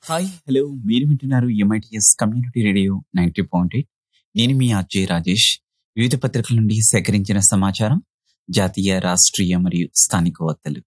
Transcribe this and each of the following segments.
hi hello మీరు వింటున్నారు MITS community radio ninety point eight నేను మీ అజయ్ రాజేష్ వివిధ పత్రికల నుండి సేకరించిన సమాచారం జాతీయ రాష్ట్రీయ మరియు స్థానిక వార్తలు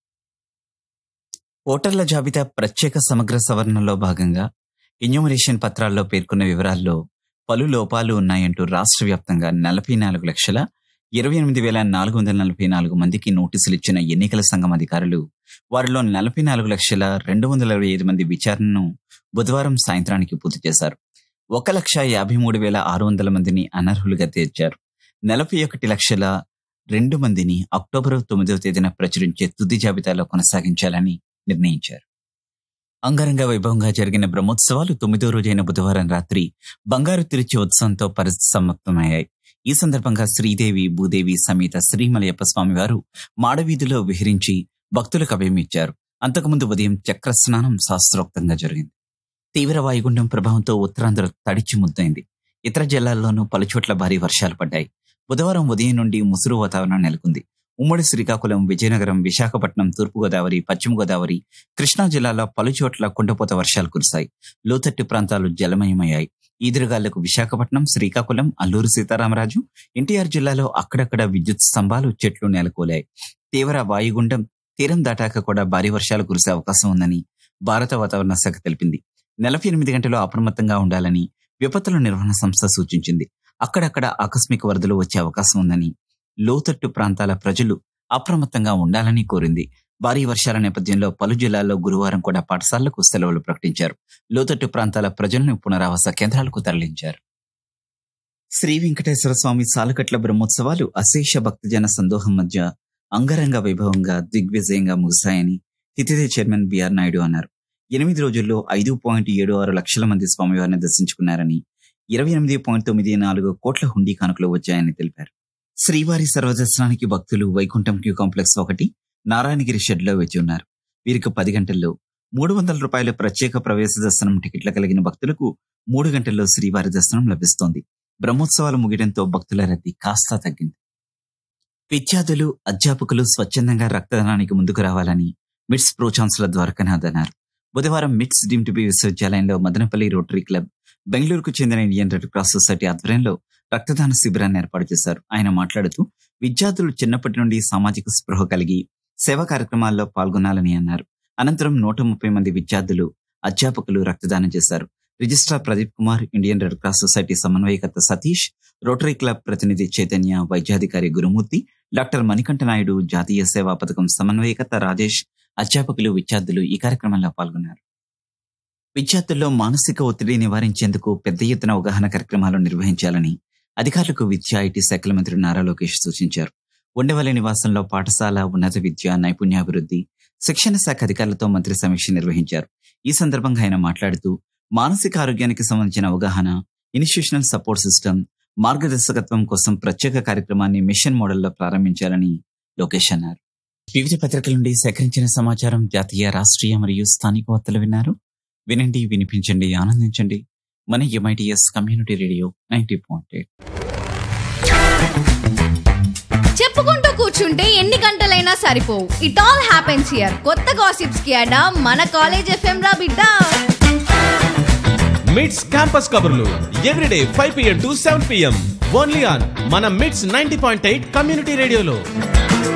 ఓటర్ల జాబితా ప్రత్యేక సమగ్ర సవరణలో భాగంగా ఎన్యూమరేషన్ పత్రాల్లో పేర్కొన్న వివరాల్లో పలు లోపాలు ఉన్నాయంటూ రాష్ట్ర వ్యాప్తంగా నలభై నాలుగు లక్షల ఇరవై ఎనిమిది వేల నాలుగు వందల నలభై నాలుగు మందికి నోటీసులు ఇచ్చిన ఎన్నికల సంఘం అధికారులు వారిలో నలభై నాలుగు లక్షల రెండు వందల ఇరవై ఐదు మంది విచారణను బుధవారం సాయంత్రానికి పూర్తి చేశారు ఒక లక్ష యాభై మూడు వేల ఆరు వందల మందిని అనర్హులుగా తీర్చారు నలభై ఒకటి లక్షల రెండు మందిని అక్టోబర్ తొమ్మిదవ తేదీన ప్రచురించే తుది జాబితాలో కొనసాగించాలని నిర్ణయించారు అంగరంగ వైభవంగా జరిగిన బ్రహ్మోత్సవాలు తొమ్మిదో రోజైన బుధవారం రాత్రి బంగారు తిరుచి ఉత్సవంతో పరిసమాప్తమయ్యాయి ఈ సందర్భంగా శ్రీదేవి భూదేవి సమేత శ్రీమలయప్ప స్వామివారు మాడవీధిలో విహరించి భక్తులకు అభయం ఇచ్చారు అంతకుముందు ఉదయం చక్ర స్నానం శాస్త్రోక్తంగా జరిగింది తీవ్ర వాయుగుండం ప్రభావంతో ఉత్తరాంధ్ర తడిచి ముద్దైంది ఇతర జిల్లాల్లోనూ పలుచోట్ల భారీ వర్షాలు పడ్డాయి బుధవారం ఉదయం నుండి ముసురు వాతావరణం నెలకొంది ఉమ్మడి శ్రీకాకుళం విజయనగరం విశాఖపట్నం తూర్పుగోదావరి పశ్చిమ గోదావరి కృష్ణా జిల్లాలో పలుచోట్ల కుండపోత వర్షాలు కురిశాయి లోతట్టు ప్రాంతాలు జలమయమయ్యాయి ఈదురుగాళ్లకు విశాఖపట్నం శ్రీకాకుళం అల్లూరు సీతారామరాజు ఎన్టీఆర్ జిల్లాలో అక్కడక్కడ విద్యుత్ స్తంభాలు చెట్లు నెలకొలాయి తీవ్ర వాయుగుండం తీరం దాటాక కూడా భారీ వర్షాలు కురిసే అవకాశం ఉందని భారత వాతావరణ శాఖ తెలిపింది నలభై ఎనిమిది గంటలు అప్రమత్తంగా ఉండాలని విపత్తుల నిర్వహణ సంస్థ సూచించింది అక్కడక్కడ ఆకస్మిక వరదలు వచ్చే అవకాశం ఉందని లోతట్టు ప్రాంతాల ప్రజలు అప్రమత్తంగా ఉండాలని కోరింది భారీ వర్షాల నేపథ్యంలో పలు జిల్లాల్లో గురువారం కూడా పాఠశాలలకు సెలవులు ప్రకటించారు లోతట్టు ప్రాంతాల ప్రజలను పునరావాస కేంద్రాలకు తరలించారు శ్రీ వెంకటేశ్వర స్వామి సాలకట్ల బ్రహ్మోత్సవాలు అశేష భక్తజన సందోహం మధ్య అంగరంగ వైభవంగా దిగ్విజయంగా ముగిశాయని తితిదే చైర్మన్ బిఆర్ నాయుడు అన్నారు ఎనిమిది రోజుల్లో ఐదు పాయింట్ ఏడు ఆరు లక్షల మంది స్వామివారిని దర్శించుకున్నారని ఇరవై ఎనిమిది పాయింట్ తొమ్మిది నాలుగు కోట్ల హుండీ కానుకలు వచ్చాయని తెలిపారు శ్రీవారి సర్వదర్శనానికి భక్తులు వైకుంఠం క్యూ కాంప్లెక్స్ ఒకటి నారాయణగిరి షెడ్లో వేచి ఉన్నారు వీరికి పది గంటల్లో మూడు వందల రూపాయల ప్రత్యేక ప్రవేశ దర్శనం టికెట్ల కలిగిన భక్తులకు మూడు గంటల్లో శ్రీవారి దర్శనం లభిస్తోంది బ్రహ్మోత్సవాలు ముగియడంతో భక్తుల రద్దీ కాస్తా తగ్గింది విద్యార్థులు అధ్యాపకులు స్వచ్ఛందంగా రక్తదానానికి ముందుకు రావాలని మిట్స్ ప్రో ఛాన్సలర్ ద్వారకనాథ్ అన్నారు బుధవారం మిట్స్ డీమ్ టు బి విశ్వవిద్యాలయంలో మదనపల్లి రోటరీ క్లబ్ బెంగళూరుకు చెందిన ఇండియన్ రెడ్ క్రాస్ సొసైటీ ఆధ్వర్యంలో రక్తదాన శిబిరాన్ని ఏర్పాటు చేశారు ఆయన మాట్లాడుతూ విద్యార్థులు చిన్నప్పటి నుండి సామాజిక స్పృహ కలిగి సేవా కార్యక్రమాల్లో పాల్గొనాలని అన్నారు అనంతరం నూట ముప్పై మంది విద్యార్థులు అధ్యాపకులు రక్తదానం చేశారు registrar Pradeep Kumar Indian Red Cross society సమన్వయకర్త సతీష్ రోటరీ క్లబ్ ప్రతినిధి చైతన్య వైద్యాధికారి గురుమూర్తి డాక్టర్ మణికంఠ నాయుడు జాతీయ సేవా పథకం సమన్వయకర్త రాజేష్ అధ్యాపకులు విద్యార్థులు ఈ కార్యక్రమంలో పాల్గొన్నారు విద్యార్థుల్లో మానసిక ఒత్తిడి నివారించేందుకు పెద్ద ఎత్తున అవగాహన కార్యక్రమాలు నిర్వహించాలని అధికారులకు విద్యా ఐటీ శాఖల మంత్రి నారా లోకేష్ సూచించారు ఉండవల్లి నివాసంలో పాఠశాల ఉన్నత విద్య నైపుణ్యాభివృద్ధి శిక్షణ శాఖ అధికారులతో మంత్రి సమీక్ష నిర్వహించారు ఈ సందర్భంగా ఆయన మాట్లాడుతూ మానసిక ఆరోగ్యానికి సంబంధించిన అవగాహన ఇన్స్టిట్యూషనల్ సపోర్ట్ సిస్టమ్ మార్గదర్శకత్వం కోసం ప్రత్యేక కార్యక్రమాన్ని మిషన్ మోడల్లో ప్రారంభించాలని లోకేష్ అన్నారు వివిధ పత్రికల నుండి సేకరించిన సమాచారం జాతీయ రాష్ట్రీయ మరియు స్థానిక వార్తలు విన్నారు వినండి వినిపించండి ఆనందించండి మన MITS community radio ninety point eight చెప్పుకుంటూ కూర్చుంటే ఎన్ని గంటలైనా సరిపోవు ఇట్ ఆల్ హ్యాపెన్స్ హియర్ కొత్త గాసిప్స్ కి అడా మన కాలేజ్ ఎఫ్ఎం రా బిడ్డ మిడ్స్ క్యాంపస్ కబుర్లు everyday five PM to seven PM only on మన MITS ninety point eight community రేడియోలో